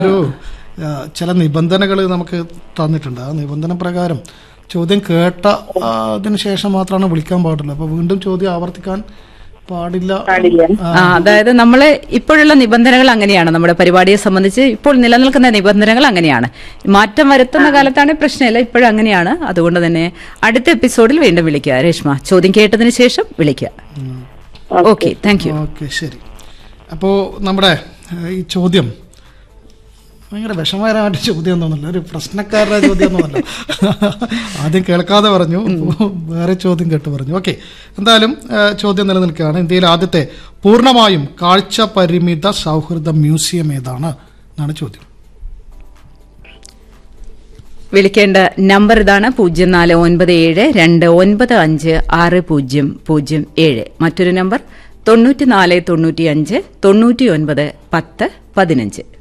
ഒരു ആ, ചില നിബന്ധനകൾ നമുക്ക് തന്നിട്ടുണ്ട് ആ നിബന്ധന പ്രകാരം ചോദ്യം കേട്ട ആ, അതിന് ശേഷം മാത്രമാണ് വിളിക്കാൻ പാടുള്ളൂ അപ്പൊ വീണ്ടും ചോദ്യം ആവർത്തിക്കാൻ പാടില്ല പാടില്ല ആ അതായത് നമ്മള് ഇപ്പോഴുള്ള നിബന്ധനകൾ അങ്ങനെയാണ് നമ്മുടെ പരിപാടിയെ സംബന്ധിച്ച് ഇപ്പോൾ നിലനിൽക്കുന്ന നിബന്ധനകൾ അങ്ങനെയാണ് മാറ്റം വരുത്തുന്ന കാലത്താണ് പ്രശ്നമില്ല ഇപ്പോഴും അങ്ങനെയാണ് അതുകൊണ്ട് തന്നെ അടുത്ത എപ്പിസോഡിൽ വീണ്ടും വിളിക്കുക രേഷ്മ ചോദ്യം കേട്ടതിന് ശേഷം വിളിക്കുക ഓക്കെ താങ്ക് യു ഓക്കെ ശരി അപ്പോൾ നമ്മുടെ ആ, ഈ ചോദ്യം ഭയങ്കര വിഷമകരമായിട്ട് ചോദ്യം തോന്നില്ല ഒരു പ്രശ്നക്കാരുടെ ചോദ്യം ഒന്നുമല്ല ആദ്യം കേൾക്കാതെ പറഞ്ഞു വേറെ ചോദ്യം കേട്ട് പറഞ്ഞു ഓക്കെ എന്തായാലും ആ, ചോദ്യം നിലനിൽക്കുകയാണ് ഇന്ത്യയിലെ ആദ്യത്തെ പൂർണ്ണമായും കാഴ്ച പരിമിത സൗഹൃദ മ്യൂസിയം ഏതാണ് എന്നാണ് ചോദ്യം വിളിക്കേണ്ട നമ്പർ ഇതാണ് പൂജ്യം നാല് ഒൻപത് ഏഴ് രണ്ട് ഒൻപത് അഞ്ച് ആറ് പൂജ്യം പൂജ്യം ഏഴ് മറ്റൊരു നമ്പർ തൊണ്ണൂറ്റി നാല് തൊണ്ണൂറ്റി അഞ്ച് തൊണ്ണൂറ്റി ഒൻപത് പത്ത് പതിനഞ്ച്